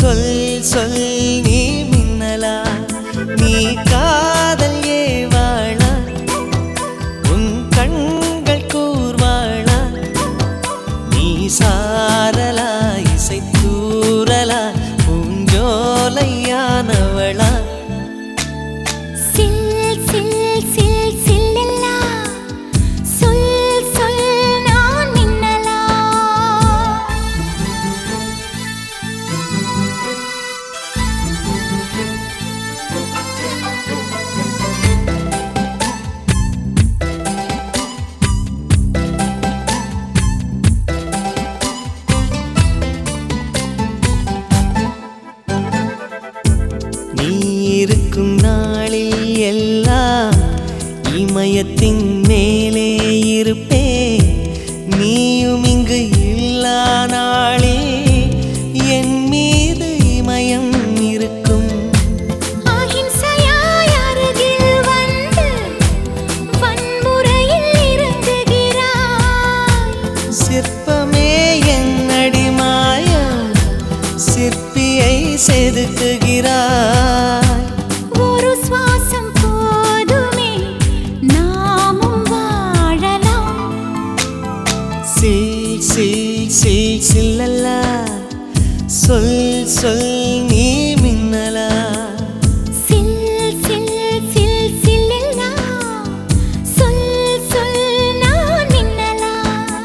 சொல் சொல் நீ மின்னலா நீ காதல் ஏவாளா உன் கண்கள் கூர்வாளா நீ சாரலா இசை தூரலா பூஞ்சோலையானவளா சில் சில் சில் சில்லெல்லா சொல் சொல் நான் மின்னலா நீ இருக்கும் நாளில் எல்லாம் இமயத்தின் மேலே இருப்பே நீயும் இங்கு இல்லா நாளே என் மீது இமயம் இருக்கும் அஹிம்சையாய் அருகில் வந்து வன்முறையில் இறங்குகிறாய் சிற்பமே என் அடிமாயம் சிற்பியை செதுக்குகிறாய் ஒரு சுவாசம் போதுமே நாமும் வாழலாம் சில் சில் சில் சில்லல்லா சொல் சொல் நீ மின்னலா சில் சில் சில் சில்லெல்லா சொல் சொல் நான் மின்னலா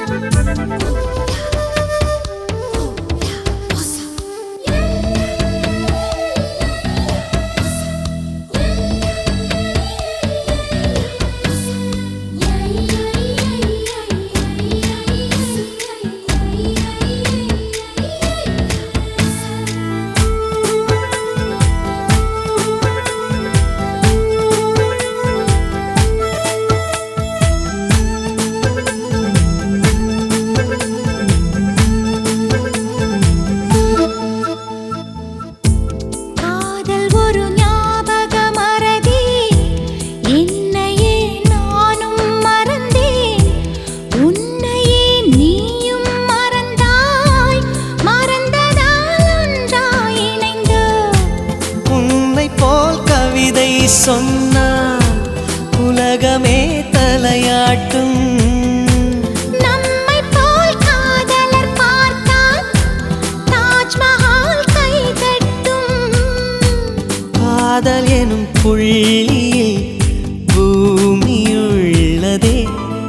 காதல் ஒரு ஞாபக மறதி என்னையே நானும் மறந்தேன் உன்னையே நீயும் மறந்தாய் மறந்ததால் ஒன்றாய் இணைந்தோம் உன்னை போல் கவிதை சொன்னால் உலகமே தலையாட்டும் நம்மை போல் காதலர் பார்த்தால் தாஜ்மஹால் கைதட்டும் காதல் எனும் புள்ளியில் பூமியுள்ளதே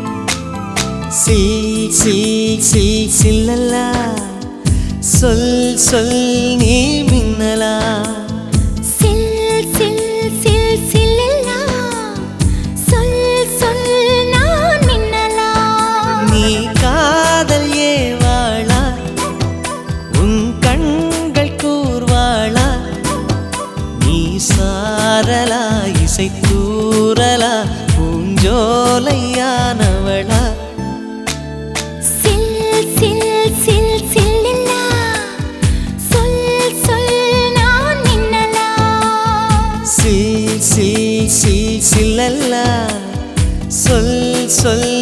சில் சில் சில் சில்லல்லா சொல் சொல் நீ மின்னலா சில் சில் சில் சில்லெல்லா சொல் சொல் நான் மின்னலா நீ காதல் ஏவாளா உன் கண்கள் கூர்வாளா நீ சாரலா இசை தூரலா பூஞ்சோலையானவளா சில் சில் சில் சில்லெல்லா சொல் சொல் நான் மின்னலா சில் சில் சில் சில்லல்லா சொல் சொல்